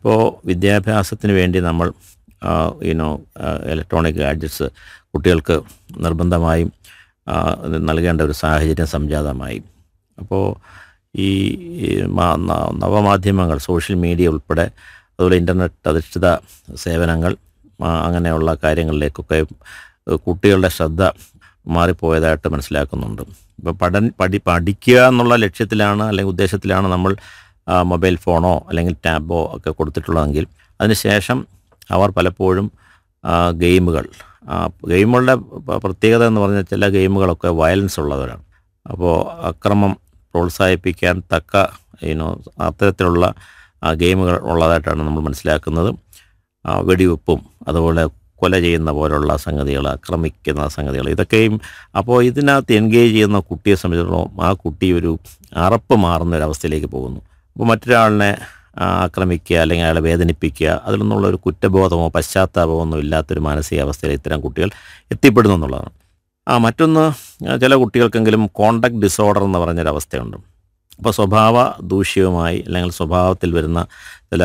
ഇപ്പോൾ വിദ്യാഭ്യാസത്തിന് വേണ്ടി നമ്മൾ യുനോ ഇലക്ട്രോണിക് ഗാഡ്ജറ്റ്സ് കുട്ടികൾക്ക് നിർബന്ധമായും ആ, നൽകേണ്ട ഒരു സാഹചര്യം സംജാതമായി അപ്പോൾ ഈ ഈ മാ- ന- നവമാധ്യമങ്ങൾ സോഷ്യൽ മീഡിയ ഉൾപ്പെടെ അതുപോലെ ഇൻ്റർനെറ്റ് അധിഷ്ഠിത സേവനങ്ങൾ ആ, അങ്ങനെയുള്ള കാര്യങ്ങളിലേക്കൊക്കെ ഏഹ്, കുട്ടികളുടെ ശ്രദ്ധ മാറിപ്പോയതായിട്ട് മനസ്സിലാക്കുന്നുണ്ട് ഇപ്പോൾ പഠൻ പഠി പഠിക്കുക എന്നുള്ള ലക്ഷ്യത്തിലാണ് അല്ലെങ്കിൽ ഉദ്ദേശത്തിലാണ് നമ്മൾ ആ, മൊബൈൽ ഫോണോ അല്ലെങ്കിൽ ടാബോ ഒക്കെ കൊടുത്തിട്ടുള്ളതെങ്കിൽ അതിനുശേഷം അവർ പലപ്പോഴും ആ, ഗെയിമുകൾ ആ, ഗെയിമുകളുടെ പ- പ്രത്യേകത എന്ന് പറഞ്ഞാൽ ചില ഗെയിമുകളൊക്കെ വയലൻസ് ഉള്ളവരാണ് അപ്പോൾ അക്രമം പ്രോത്സാഹിപ്പിക്കാൻ തക്ക ഇനോ അത്തരത്തിലുള്ള ആ, ഗെയിമുകൾ ഉള്ളതായിട്ടാണ് നമ്മൾ മനസ്സിലാക്കുന്നത് ആ, വെടിവെപ്പും അതുപോലെ കൊല ചെയ്യുന്ന പോലുള്ള സംഗതികൾ ആക്രമിക്കുന്ന സംഗതികൾ ഇതൊക്കെയും അപ്പോൾ ഇതിനകത്ത് എൻഗേജ് ചെയ്യുന്ന കുട്ടിയെ സംബന്ധിച്ചിടത്തോളം ആ കുട്ടി ഒരു അറപ്പ് മാറുന്ന ഒരു അവസ്ഥയിലേക്ക് പോകുന്നു അപ്പോൾ മറ്റൊരാളിനെ ആ, ആക്രമിക്കുക അല്ലെങ്കിൽ അയാളെ വേദനിപ്പിക്കുക അതിൽ നിന്നുള്ള ഒരു കുറ്റബോധമോ പശ്ചാത്താപമോ ഒന്നും ഇല്ലാത്തൊരു മാനസികാവസ്ഥയിൽ ഇത്തരം കുട്ടികൾ എത്തിപ്പെടുന്നു എന്നുള്ളതാണ് ആ മറ്റൊന്ന് ആ, ചില കുട്ടികൾക്കെങ്കിലും കോണ്ടാക്ട് ഡിസോർഡർ എന്ന് പറഞ്ഞൊരവസ്ഥയുണ്ട് അപ്പോൾ സ്വഭാവ ദൂഷ്യവുമായി അല്ലെങ്കിൽ സ്വഭാവത്തിൽ വരുന്ന ചില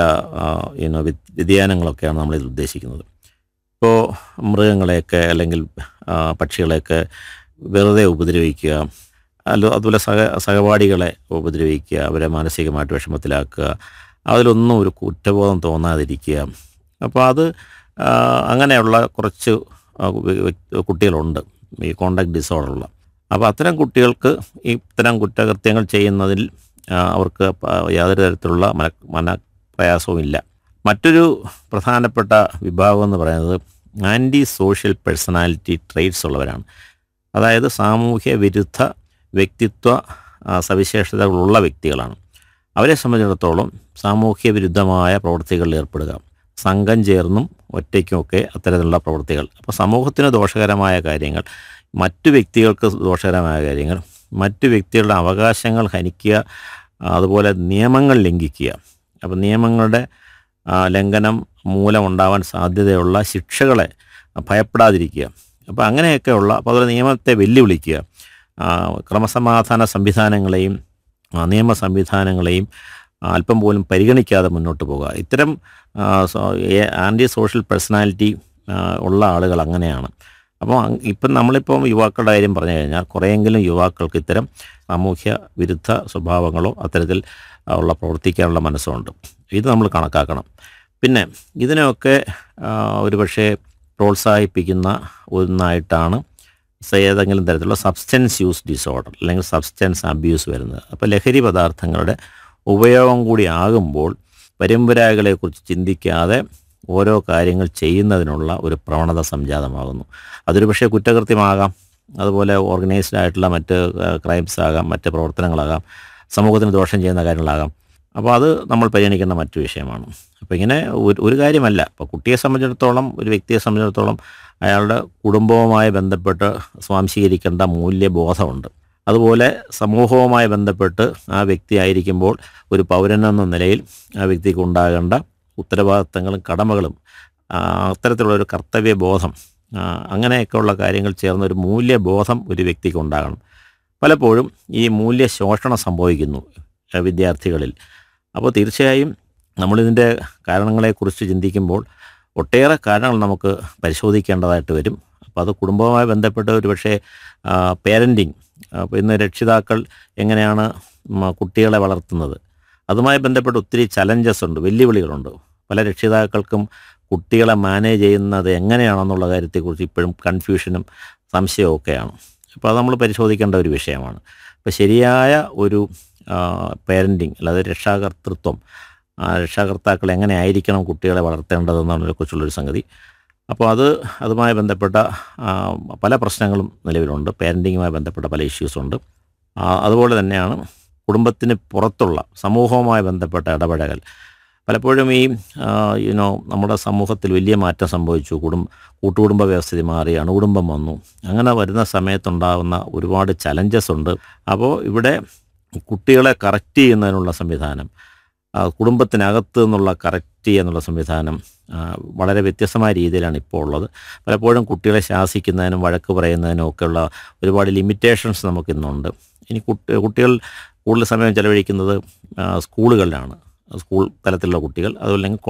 ഇനോ വ്യതിയാനങ്ങളൊക്കെയാണ് നമ്മളിത് ഉദ്ദേശിക്കുന്നത് ഇപ്പോൾ മൃഗങ്ങളെയൊക്കെ അല്ലെങ്കിൽ ആ, പക്ഷികളെയൊക്കെ വെറുതെ ഉപദ്രവിക്കുക അല്ല അതുപോലെ സഹ സഹപാഠികളെ ഉപദ്രവിക്കുക അവരെ മാനസികമായിട്ട് വിഷമത്തിലാക്കുക അതിലൊന്നും ഒരു കുറ്റബോധം തോന്നാതിരിക്കുക അപ്പോൾ അത് ആ, അങ്ങനെയുള്ള കുറച്ച് ആ, വ്യ- വ്യ- കുട്ടികളുണ്ട് ഈ കോണ്ടാക്ട് ഡിസോർഡറുള്ള അപ്പോൾ അത്തരം കുട്ടികൾക്ക് ഈ ഇത്തരം കുറ്റകൃത്യങ്ങൾ ചെയ്യുന്നതിൽ ആ, അവർക്ക് പ- യാതൊരു തരത്തിലുള്ള മന മനപ്രയാസവും ഇല്ല മറ്റൊരു പ്രധാനപ്പെട്ട വിഭാഗം എന്ന് പറയുന്നത് ആൻറ്റി സോഷ്യൽ പേഴ്സണാലിറ്റി ട്രേറ്റ്സ് ഉള്ളവരാണ് അതായത് സാമൂഹ്യ വിരുദ്ധ വ്യക്തിത്വ ആ, സവിശേഷതകളുള്ള വ്യക്തികളാണ് അവരെ സംബന്ധിച്ചിടത്തോളം സാമൂഹ്യ വിരുദ്ധമായ പ്രവൃത്തികളിൽ ഏർപ്പെടുക സംഘം ചേർന്നും ഒറ്റയ്ക്കുമൊക്കെ അത്തരത്തിലുള്ള പ്രവൃത്തികൾ അപ്പോൾ സമൂഹത്തിന് ദോഷകരമായ കാര്യങ്ങൾ മറ്റു വ്യക്തികൾക്ക് ദോഷകരമായ കാര്യങ്ങൾ മറ്റു വ്യക്തികളുടെ അവകാശങ്ങൾ ഹനിക്കുക അതുപോലെ നിയമങ്ങൾ ലംഘിക്കുക അപ്പോൾ നിയമങ്ങളുടെ ആ, ലംഘനം മൂലമുണ്ടാവാൻ സാധ്യതയുള്ള ശിക്ഷകളെ ഭയപ്പെടാതിരിക്കുക അപ്പോൾ അങ്ങനെയൊക്കെയുള്ള അപ്പോൾ അതുപോലെ നിയമത്തെ വെല്ലുവിളിക്കുക ആ, ക്രമസമാധാന സംവിധാനങ്ങളെയും ആ, നിയമ സംവിധാനങ്ങളെയും ആ, അല്പം പോലും പരിഗണിക്കാതെ മുന്നോട്ട് പോകുക ഇത്തരം ആ, സോ- ഏ- ആൻറ്റി സോഷ്യൽ പേഴ്സണാലിറ്റി ആ, ഉള്ള ആളുകൾ അങ്ങനെയാണ് അപ്പോൾ അങ് ഇപ്പം നമ്മളിപ്പം യുവാക്കളുടെ കാര്യം പറഞ്ഞു കഴിഞ്ഞാൽ കുറേയെങ്കിലും യുവാക്കൾക്ക് ഇത്തരം സാമൂഹ്യ വിരുദ്ധ സ്വഭാവങ്ങളോ അത്തരത്തിൽ ആ, ഉള്ള പ്രവർത്തിക്കാനുള്ള മനസ്സുണ്ട് ഇത് നമ്മൾ കണക്കാക്കണം പിന്നെ ഇതിനെയൊക്കെ ആ, ഒരുപക്ഷെ പ്രോത്സാഹിപ്പിക്കുന്ന ഒന്നായിട്ടാണ് സ- ഏതെങ്കിലും തരത്തിലുള്ള സബ്സ്റ്റൻസ് യൂസ് ഡിസോർഡർ അല്ലെങ്കിൽ സബ്സ്റ്റൻസ് അബ്യൂസ് വരുന്നത് അപ്പോൾ ലഹരി പദാർത്ഥങ്ങളുടെ ഉപയോഗം കൂടി ആകുമ്പോൾ പരമ്പരാഗകളെക്കുറിച്ച് ചിന്തിക്കാതെ ഓരോ കാര്യങ്ങൾ ചെയ്യുന്നതിനുള്ള ഒരു പ്രവണത സംജാതമാകുന്നു അതൊരു പക്ഷേ കുറ്റകൃത്യമാകാം അതുപോലെ ഓർഗനൈസ്ഡ് ആയിട്ടുള്ള മറ്റ് ക്രൈംസ് ആകാം മറ്റ് പ്രവർത്തനങ്ങളാകാം സമൂഹത്തിന് ദോഷം ചെയ്യുന്ന കാര്യങ്ങളാകാം അപ്പോൾ അത് നമ്മൾ പരിഗണിക്കേണ്ട മറ്റു വിഷയമാണ് അപ്പോൾ ഇങ്ങനെ ഒരു ഒരു കാര്യമല്ല ഇപ്പോൾ കുട്ടിയെ സംബന്ധിച്ചിടത്തോളം ഒരു വ്യക്തിയെ സംബന്ധിച്ചിടത്തോളം അയാളുടെ കുടുംബവുമായി ബന്ധപ്പെട്ട് സ്വാംശീകരിക്കേണ്ട മൂല്യബോധമുണ്ട് അതുപോലെ സമൂഹവുമായി ബന്ധപ്പെട്ട് ആ വ്യക്തി ആയിരിക്കുമ്പോൾ ഒരു പൗരൻ എന്ന നിലയിൽ ആ വ്യക്തിക്ക് ഉണ്ടാകേണ്ട ഉത്തരവാദിത്തങ്ങളും കടമകളും ആ, അത്തരത്തിലുള്ള ഒരു കർത്തവ്യബോധം ആ, അങ്ങനെയൊക്കെയുള്ള കാര്യങ്ങൾ ചേർന്ന ഒരു മൂല്യബോധം ഒരു വ്യക്തിക്ക് ഉണ്ടാകണം പലപ്പോഴും ഈ മൂല്യശോഷണം സംഭവിക്കുന്നു ആ, വിദ്യാർത്ഥികളിൽ അപ്പോൾ തീർച്ചയായും നമ്മളിതിൻ്റെ കാരണങ്ങളെക്കുറിച്ച് ചിന്തിക്കുമ്പോൾ ഒട്ടേറെ കാരണങ്ങൾ നമുക്ക് പരിശോധിക്കേണ്ടതായിട്ട് വരും അപ്പോൾ അത് കുടുംബവുമായി ബന്ധപ്പെട്ട് ഒരു പക്ഷേ പേരൻറ്റിങ് അപ്പോൾ ഇന്ന് രക്ഷിതാക്കൾ എങ്ങനെയാണ് ഉം, കുട്ടികളെ വളർത്തുന്നത് അതുമായി ബന്ധപ്പെട്ട് ഒത്തിരി ചലഞ്ചസ് ഉണ്ട് വെല്ലുവിളികളുണ്ട് പല രക്ഷിതാക്കൾക്കും കുട്ടികളെ മാനേജ് ചെയ്യുന്നത് എങ്ങനെയാണെന്നുള്ള കാര്യത്തെക്കുറിച്ച് ഇപ്പോഴും കൺഫ്യൂഷനും സംശയവും ഒക്കെയാണ് അപ്പോൾ അത് നമ്മൾ പരിശോധിക്കേണ്ട ഒരു വിഷയമാണ് അപ്പോൾ ശരിയായ ഒരു പേരൻറ്റിങ് അല്ലാതെ രക്ഷാകർതൃത്വം ആ രക്ഷാകർത്താക്കൾ എങ്ങനെ ആയിരിക്കണം കുട്ടികളെ വളർത്തേണ്ടതെന്നതിനെ കുറിച്ചുള്ളൊരു സംഗതി അപ്പോൾ അത് അതുമായി ബന്ധപ്പെട്ട ആ, പല പ്രശ്നങ്ങളും നിലവിലുണ്ട് പേരൻറ്റിങ്ങുമായി ബന്ധപ്പെട്ട പല ഇഷ്യൂസുണ്ട് ആ, അതുപോലെ തന്നെയാണ് കുടുംബത്തിന് പുറത്തുള്ള സമൂഹവുമായി ബന്ധപ്പെട്ട ഇടപെടൽ പലപ്പോഴും ഈ യുനോ നമ്മുടെ സമൂഹത്തിൽ വലിയ മാറ്റം സംഭവിച്ചു കുടുംബ കൂട്ടുകുടുംബ വ്യവസ്ഥിതി മാറി അണുകുടുംബം വന്നു അങ്ങനെ വരുന്ന സമയത്തുണ്ടാകുന്ന ഒരുപാട് ചലഞ്ചസ് ഉണ്ട് അപ്പോൾ ഇവിടെ കുട്ടികളെ കറക്റ്റ് ചെയ്യുന്നതിനുള്ള സംവിധാനം ആ, കുടുംബത്തിനകത്ത് നിന്നുള്ള കറക്റ്റ് ചെയ്യുന്നുള്ള സംവിധാനം ആ, വളരെ വ്യത്യസ്തമായ രീതിയിലാണ് ഇപ്പോൾ ഉള്ളത് പലപ്പോഴും കുട്ടികളെ ശാസിക്കുന്നതിനും വഴക്ക് പറയുന്നതിനും ഒക്കെയുള്ള ഒരുപാട് ലിമിറ്റേഷൻസ് നമുക്കിന്നുണ്ട് ഇനി കുട്ടി കുട്ടികൾ കൂടുതൽ സമയം ചെലവഴിക്കുന്നത് ആ, സ്കൂളുകളിലാണ് സ്കൂൾ തലത്തിലുള്ള കുട്ടികൾ അതുമല്ലെങ്കിൽ